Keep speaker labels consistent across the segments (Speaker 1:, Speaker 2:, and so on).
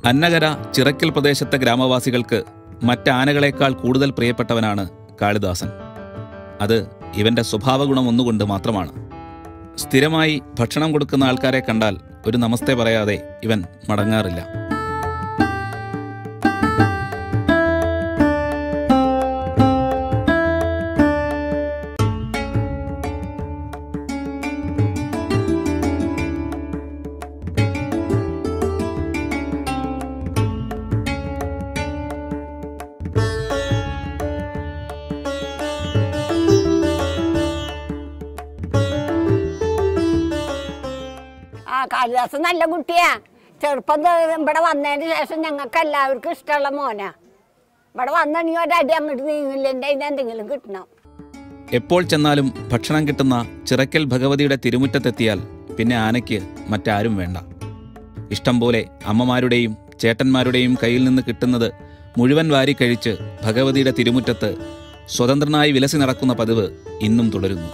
Speaker 1: അന്നകര ചിറക്കൽ പ്രദേശത്തെ ഗ്രാമവാസികൾക്ക് മറ്റാനകളെക്കാൾ കൂടുതൽ പ്രിയപ്പെട്ടവനാണ് കാളിദാസൻ അത് ഇവന്റെ സ്വഭാവഗുണം ഒന്നുകൊണ്ട് മാത്രമാണ് സ്ഥിരമായി ഭക്ഷണം കൊടുക്കുന്ന ആൾക്കാരെ കണ്ടാൽ ഒരു നമസ്തേ പറയാതെ ഇവൻ മടങ്ങാറില്ല
Speaker 2: ആ കാളിദാസൻ നല്ല കുട്ടിയാ ചെറുപ്പം തൊട്ട് ഇവിടെ വന്നതിന് ശേഷം ഞങ്ങൾക്ക് എല്ലാവർക്കും ഇഷ്ടമുള്ള മോനാ ഇവിടെ വന്നെങ്കിൽ ഒരടി അങ്ങോട്ട് നീങ്ങില്ല എൻ്റെ അതിന് എന്തെങ്കിലും കിട്ടണം
Speaker 1: എപ്പോൾ ചെന്നാലും ഭക്ഷണം കിട്ടുന്ന ചിറക്കൽ ഭഗവതിയുടെ തിരുമുറ്റത്തെത്തിയാൽ പിന്നെ ആനയ്ക്ക് മറ്റാരും വേണ്ട ഇഷ്ടം പോലെ അമ്മമാരുടെയും ചേട്ടന്മാരുടെയും കയ്യിൽ നിന്ന് കിട്ടുന്നത് മുഴുവൻ വാരി കഴിച്ച് ഭഗവതിയുടെ തിരുമുറ്റത്ത് സ്വതന്ത്രനായി വിലസി നടക്കുന്ന പതിവ് ഇന്നും തുടരുന്നു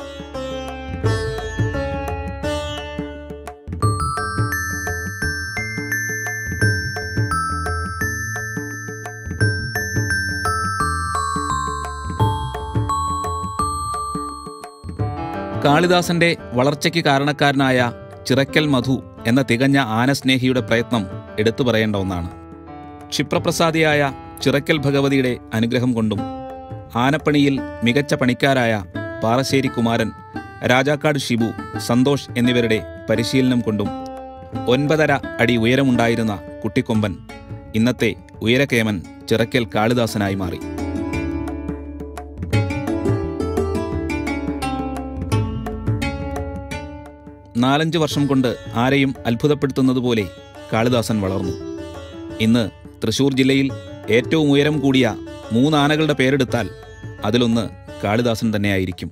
Speaker 1: കാളിദാസന്റെ വളർച്ചയ്ക്ക് കാരണക്കാരനായ ചിറക്കൽ മധു എന്ന തികഞ്ഞ ആനസ്നേഹിയുടെ പ്രയത്നം എടുത്തു പറയേണ്ട ഒന്നാണ് ക്ഷിപ്രപ്രസാദിയായ ചിറക്കൽ ഭഗവതിയുടെ അനുഗ്രഹം കൊണ്ടും ആനപ്പണിയിൽ മികച്ച പണിക്കാരായ പാറശ്ശേരി കുമാരൻ രാജാക്കാട് ഷിബു സന്തോഷ് എന്നിവരുടെ പരിശീലനം കൊണ്ടും ഒൻപതര അടി ഉയരമുണ്ടായിരുന്ന കുട്ടിക്കൊമ്പൻ ഇന്നത്തെ ഉയരക്കേമൻ ചിറക്കൽ കാളിദാസനായി മാറി നാലഞ്ച് വർഷം കൊണ്ട് ആരെയും അത്ഭുതപ്പെടുത്തുന്നതുപോലെ കാളിദാസൻ വളർന്നു ഇന്ന് തൃശൂർ ജില്ലയിൽ ഏറ്റവും ഉയരം കൂടിയ മൂന്നാനകളുടെ പേരെടുത്താൽ അതിലൊന്ന് കാളിദാസൻ തന്നെയായിരിക്കും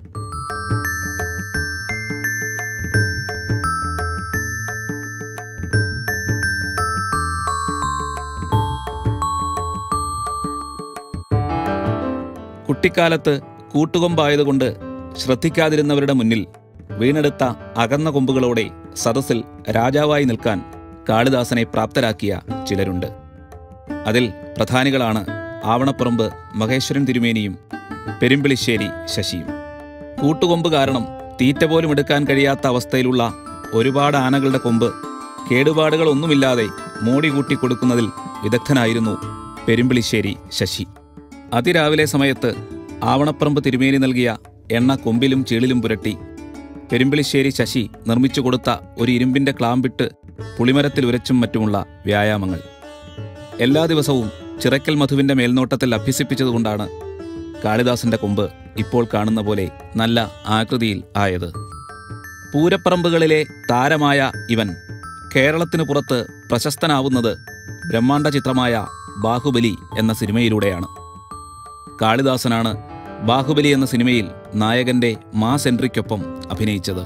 Speaker 1: കുട്ടിക്കാലത്ത് കൂട്ടുകൊമ്പായതുകൊണ്ട് ശ്രദ്ധിക്കാതിരുന്നവരുടെ മുന്നിൽ വീണെടുത്ത അകന്ന കൊമ്പുകളോടെ സദസ്സിൽ രാജാവായി നിൽക്കാൻ കാളിദാസനെ പ്രാപ്തരാക്കിയ ചിലരുണ്ട് അതിൽ പ്രധാനികളാണ് ആവണപ്പറമ്പ് മഹേശ്വരൻ തിരുമേനിയും പെരുമ്പിളിശ്ശേരി ശശിയും കൂട്ടുകൊമ്പ് കാരണം തീറ്റ പോലും എടുക്കാൻ കഴിയാത്ത അവസ്ഥയിലുള്ള ഒരുപാട് ആനകളുടെ കൊമ്പ് കേടുപാടുകളൊന്നുമില്ലാതെ മോടി കൂട്ടി കൊടുക്കുന്നതിൽ വിദഗ്ധനായിരുന്നു പെരുമ്പിളിശ്ശേരി ശശി അതിരാവിലെ സമയത്ത് ആവണപ്പറമ്പ് തിരുമേനി നൽകിയ എണ്ണ കൊമ്പിലും ചീളിലും പുരട്ടി പെരുമ്പിളിശ്ശേരി ശശി നിർമ്മിച്ചു കൊടുത്ത ഒരു ഇരുമ്പിന്റെ ക്ലാമ്പിട്ട് പുളിമരത്തിൽ ഉരച്ചും മറ്റുമുള്ള വ്യായാമങ്ങൾ എല്ലാ ദിവസവും ചിറക്കൽ മധുവിന്റെ മേൽനോട്ടത്തിൽ അഭ്യസിപ്പിച്ചതുകൊണ്ടാണ് കാളിദാസന്റെ കൊമ്പ് ഇപ്പോൾ കാണുന്ന പോലെ നല്ല ആകൃതിയിൽ ആയത് പൂരപ്പറമ്പുകളിലെ താരമായ ഇവൻ കേരളത്തിനു പുറത്ത് പ്രശസ്തനാവുന്നത് ബ്രഹ്മാണ്ഡ ചിത്രമായ ബാഹുബലി എന്ന സിനിമയിലൂടെയാണ് കാളിദാസനാണ് ബാഹുബലി എന്ന സിനിമയിൽ നായകന്റെ മാസ് എൻട്രിക്കൊപ്പം അഭിനയിച്ചത്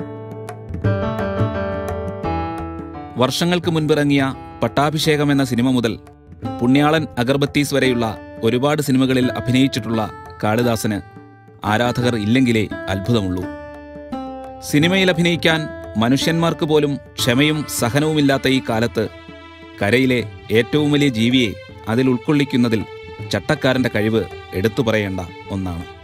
Speaker 1: വർഷങ്ങൾക്ക് മുൻപിറങ്ങിയ പട്ടാഭിഷേകം എന്ന സിനിമ മുതൽ പുണ്യാളൻ അഗർബത്തീസ് വരെയുള്ള ഒരുപാട് സിനിമകളിൽ അഭിനയിച്ചിട്ടുള്ള കാളിദാസന് ആരാധകർ ഇല്ലെങ്കിലേ അത്ഭുതമുള്ളൂ സിനിമയിൽ അഭിനയിക്കാൻ മനുഷ്യന്മാർക്ക് പോലും ക്ഷമയും സഹനവുമില്ലാത്ത ഈ കാലത്ത് കരയിലെ ഏറ്റവും വലിയ ജീവിയെ അതിൽ ഉൾക്കൊള്ളിക്കുന്നതിൽ ചട്ടക്കാരന്റെ കഴിവ് എടുത്തു പറയേണ്ട ഒന്നാണ്